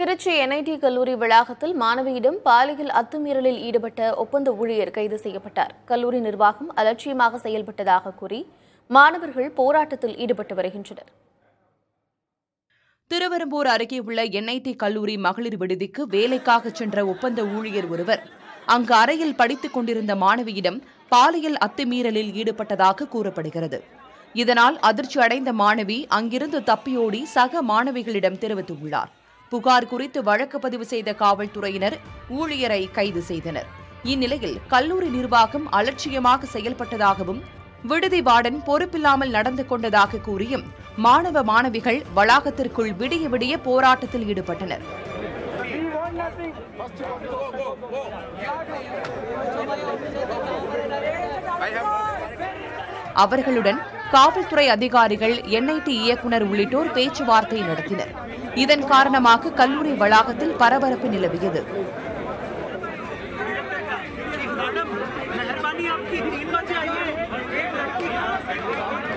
Trichy NIT கல்லூரி வளாகத்தில் மாணவியிடம் பாலியல் அத்துமீறலில் ஈடுபட்ட ஒப்பந்த ஊழியர் கைது செய்யப்பட்டார் கல்லூரி நிர்வாகம் அலட்சியமாக செயல்பட்டதாக கூறி மாணவர்கள் போராட்டத்தில் ஈடுபட்டு வருகின்றனர் திருவெரும்பூர் அருகே உள்ள என்ஐடி கல்லூரி மகளிர் விடுதிக்கு வேலைக்காக சென்ற ஒப்பந்த ஊழியர் ஒருவர் அங்கு அறையில் படித்துக் கொண்டிருந்த மாணவியிடம் பாலியல் அத்துமீறலில் ஈடுபட்டதாக கூறப்படுகிறது இதனால் அதிர்ச்சி அடைந்த மாணவி அங்கிருந்து தப்பியோடி சக மாணவிகளிடம் தெரிவித்துள்ளார் புகார் குறித்து வழக்கு பதிவு செய்த காவல்துறையினர் ஊழியரை கைது செய்தனர் இந்நிலையில் கல்லூரி நிர்வாகம் அலட்சியமாக செயல்பட்டதாகவும் விடுதி வார்டன் பொறுப்பில்லாமல் நடந்து கொண்டதாக கூறியும் மாணவ மாணவிகள் வளாகத்திற்குள் விடிய விடிய போராட்டத்தில் ஈடுபட்டனர் அவர்களுடன் காவல்துறை அதிகாரிகள் என்ஐடி இயக்குனர் உள்ளிட்டோர் பேச்சுவார்த்தை நடத்தினர் இதன் காரணமாக கல்லூரி வளாகத்தில் பரபரப்பு நிலவியது मैडम मेहरबानी आपकी तीन बजे आइए एक लड़की